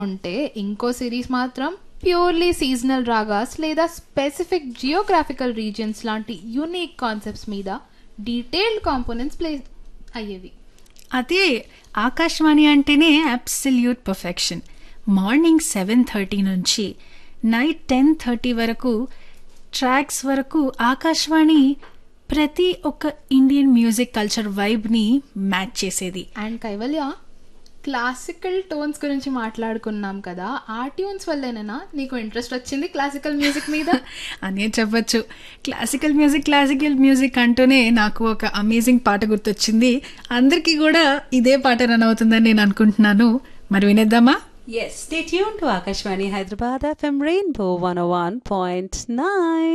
ఉంటే ఇంకో సిరీస్ మాత్రం ప్యూర్లీ సీజనల్ రాగాస్ లేదా స్పెసిఫిక్ జియోగ్రాఫికల్ రీజియన్స్ లాంటి యూనిక్ కాన్సెప్ట్స్ మీద డీటెయిల్డ్ కాంపోనెంట్స్ ప్లే అయ్యేవి అదే ఆకాశవాణి అంటేనే absolute perfection morning seven thirty నుంచి నైట్ టెన్ థర్టీ వరకు ట్రాక్స్ వరకు ఆకాశవాణి ప్రతి ఒక్క ఇండియన్ మ్యూజిక్ కల్చర్ వైబ్ని మ్యాచ్ చేసేది అండ్ కైవల్య క్లాసికల్ టోన్స్ గురించి మాట్లాడుకున్నాం కదా ఆ ట్యూన్స్ వల్లేనా నీకు ఇంట్రెస్ట్ వచ్చింది క్లాసికల్ మ్యూజిక్ మీద అనే చెప్పచ్చు క్లాసికల్ మ్యూజిక్ క్లాసికల్ మ్యూజిక్ అంటూనే నాకు ఒక అమేజింగ్ పాట గుర్తొచ్చింది అందరికీ కూడా ఇదే పాట రన్ అవుతుందని నేను అనుకుంటున్నాను మరి వినేద్దామా Yes, stay tuned to Akashvani Hyderabad FM Rainbow 101.9.